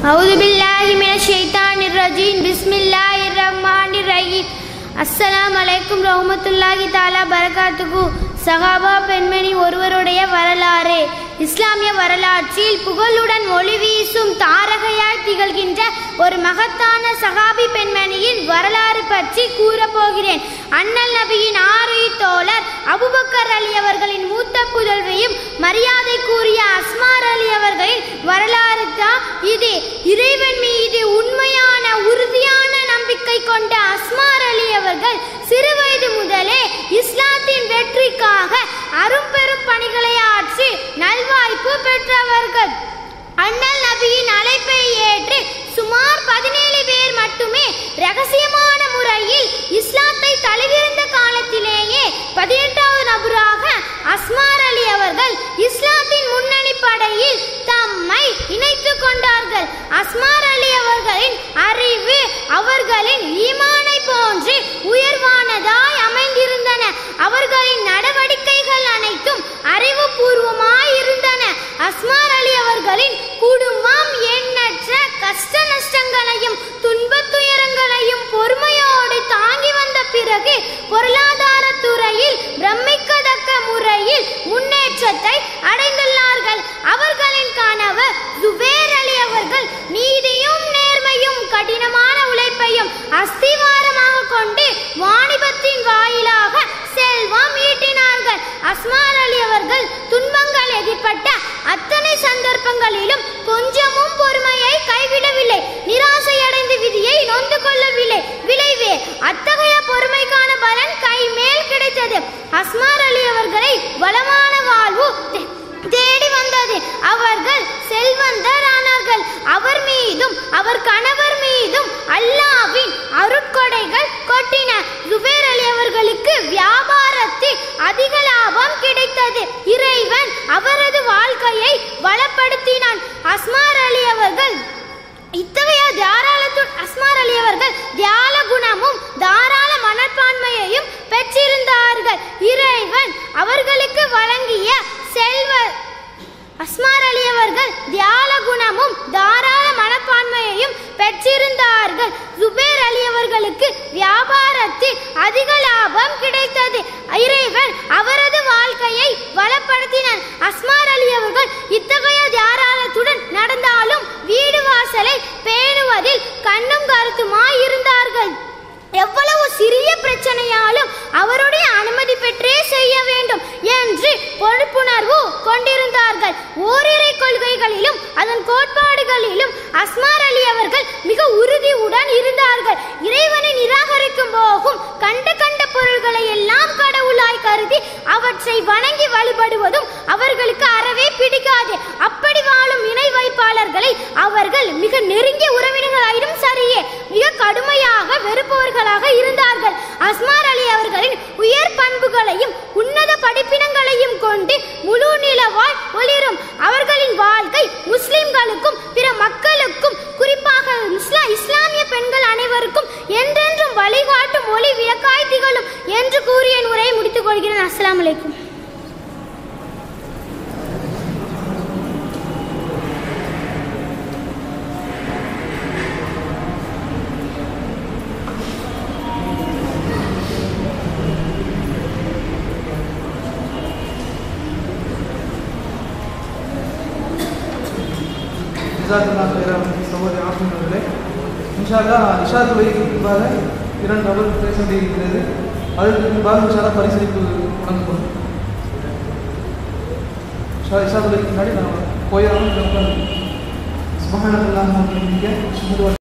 أعوذ بالله من الشيطان الرجيم بسم الله الرحمن الرحيم அஸ்ஸலாமு அலைக்கும் ரஹ்மத்துல்லாஹி தாலா பரகாத்துகு சகாபா பெண்மணி ஒருவருடைய வரலாறு இஸ்லாமிய வரலாற்றில் புகழுடன் ஒளி வீசும் தாரகையாய் திகழ்கின்ற ஒரு மகத்தான சகாபி பெண்மணியின் வரலாறு பற்றி கூறப்போகிறேன் அண்ணல் நபியின் ஆறு தோழர் அபுபக்கர் அலி அவர்களின் மூத்த புதல்வியும் மரியாதைக்குரிய அஸ்மார் அலி அவர்களின் வரலாறு தான் இது இறைவன் மீது உண்மையான உறுதியான நம்பிக்கை கொண்ட அஸ்மார் அலி அவர்கள் சிறுவயது முதலே இஸ்லாத்தின் வெற்றிக்காக அரும்பெரும் பணிகளை ஆற்றி நல்வாய்ப்பு பெற்றவர்கள் அண்ணல் நபியின் அழைப்பை ஏற்று சுமார் பதினேழு பேர் மட்டுமே ரகசியமான முறையில் இஸ்லாத்தை தழுவிருந்த காலத்திலேயே பதினெட்டாவது நபராக அஸ்மார் அலி அவர்கள் இஸ்லாத்தின் முன்னணி படையில் தம்மை இணைத்துக் கொண்டார்கள் அஸ்மார் அலி அவர்களின் அறிவு அவர்களின் ஈமானை போன்று உயர்வானதாய் அமைந்திருந்தன அவர்களின் நடவடிக்கைகள் அனைத்தும் அறிவுபூர்வமாய் இருந்தன அஸ்மார் அலி அவர்களின் குடும்பம் எண்ணற்ற கஷ்ட நஷ்டங்களையும் துன்பத் துயரங்களையும் பொறுமையோடு தாங்கி வந்த பிறகு பொருளாதார துறையில் பிரமிக்கத்தக்க முறையில் முன்னேற்றத்தை அடைந்துள்ளார்கள் அவர்களின் கணவர் ஜுபேர் அலி அவர்கள் நீதியும் நேர்மையும் கடினமான உழைப்பையும் அஸ்திவாரமாக கொண்டு வாணிபத்தின் வாயிலாக செல்வம் ஈட்டினார்கள் அஸ்மார் அலி அவர்கள் துன்பங்கள் எதிர்பட்ட அத்தனை சந்தர்ப்பங்களிலும் கொஞ்சமும் பொறுமையை கைவிடவில்லை நிராசையடைந்து விதியை நொந்து கொள்ளவில்லை விளைவே அத்தகைய பொறுமைக்கான பலன் கைமேல் கிடைத்தது அஸ்மார் அலி அவர்களை வளமான வாழ்வு தே- தேடி வந்தது அவர்கள் செல்வந்தரானார்கள் அவர் மீதும் அவர் கணவர் மீதும் அல்லாவின் அருட்கொடைகள் கொட்டின ஜுபேர் அலி அவர்களுக்கு வியாபாரத்தில் அதிக லாபம் கிடைத்தது இறைவன் அவரது வாழ்க்கையை வளப்படுத்தினான் அஸ்மார் அலி அவர்கள் இத்தகைய தாராளத்து அஸ்மார் அலி அவர்கள் தியால குணமும் தாராள மனப்பான்மையையும் பெற்றிருந்தார்கள் இறைவன் அவர்களுக்கு வழங்கிய செல்வ அஸ்மார் அலி அவர்கள் தியால குணமும் தாராள மனப்பான்மையையும் பெற்றிருந்தார்கள் ஜுபேர் அலி அவர்களுக்கு வியாபாரத்தில் அதிக லாபம் கிடைத்தது இறைவன் அவரது வாழ்க்கையை வளப்படுத்தினார் அஸ்மார் அலி அவர்கள் இத்தகைய தாராளத்துடன் நடந்தாலும் வீடு வாசலை பேணுவதில் கண்ணும் கருத்துமாய் இருந்தார்கள் எவ்வளவு சிறிய பிரச்சனையாலும் அவருடைய அனுமதி பெற்றே செய்ய வேண்டும் என்று பொறுப்புணர்வு கொண்டிருந்தார்கள் ஓரிரை கொள்கைகளிலும் அதன் கோட்பாடுகளிலும் அஸ்மார் அலி அவர்கள் மிக உறுதியுடன் இருந்தார்கள் இறைவனை நிராகரிக்கும் போகும் கண்ட கண்ட பொருள்களை எல்லாம் கடவுளாய் கருதி அவற்றை வணங்கி வழிபடுவதும் அவர்களுக்கு அறவே பிடிக்காது அப்படி வாழும் இணை வைப்பாளர்களை அவர்கள் மிக நெருங்கிய உறவினர்களாயினும் சரியே மிக கடுமையாக வெறுப்பவர்களாக இருந்தார்கள் அஸ்மார் அலி அவர்களின் உயர் பண்புகளையும் உன்னத படிப்பினங்களையும் கொண்டு முழு நிலவாய் ஒளிரும் அவர்களின் வாழ்க்கை முஸ்லிம்களுக்கும் பிற மக்களுக்கும் குறிப்பாக இஸ்லா இஸ்லாமிய பெண்கள் அனைவருக்கும் என்றென்றும் வழிகாட்டும் ஒளி விளக்காய் திகழும் என்று கூறிய என் உரையை முடித்துக் கொள்கிறேன் அஸ்ஸலாமு அலைக்கும் ஜிசாத்துல்லா பேரம் சகோதரி ஆசிரியர் அவர்களே இன்ஷால்லா இஷா தொழிலுக்கு முன்பாக இரண்டு நபர்கள் பேச வேண்டியிருக்கிறது அதற்கு முன்பாக இன்ஷால்லா பரிசீலிப்பு வழங்கப்படும் இஷா இஷா தொழிலுக்கு முன்னாடி நான் போயிடணும் சுபகானந்தெல்லாம்